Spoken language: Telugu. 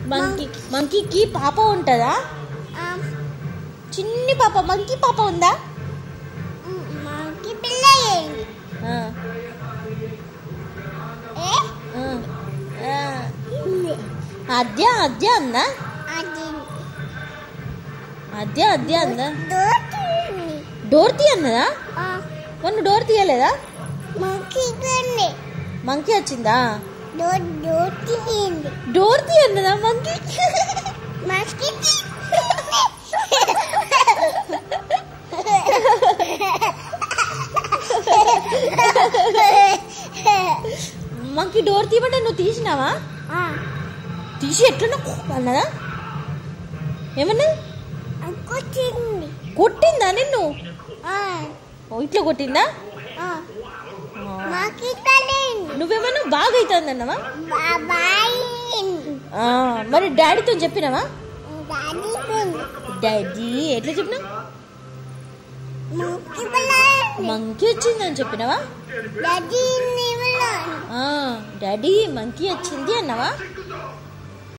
మంకీ మంకీకి పాప ఉంటుందా చిన్ని పాప మంకీ పాప ఉందా మంకీ పిల్ల ఏంటి ఆ, ఏ ఆ, ఆ. అద్య అద్య అందా అది అద్య అద్య అందా దోతుంది డోర్ తీ అన్నదా ఆ మొన్న డోర్ తీయలేదా మంకీ కండి మంకీ వచ్చిందా డోర్ డోర్ తీయండి డోర్ తీ అన్నదా మంకీ మంకీ మంకీ డోర్ తీయమంటే నువ్వు తీసినావా తీసి ఎట్లన్నా అన్నదా ఏమన్నా అనుకొచ్చింది కొట్టిందా నిన్ను ఓ, ఇట్లా కొట్టిందా మాకి కలేండి నువ్వేమన్నా బాగా అవుతుంది అన్నవా బాబాయ్ ఆ, మరి డాడీతో చెప్పినావా డాడీ కొండి డాడీ ఎట్లా చెప్పినావు మంకీ పిల్ల మంకీ వచ్చిందని చెప్పినావా డాడీ నివలాను ఆ, డాడీ మంకీ వచ్చింది అన్నవా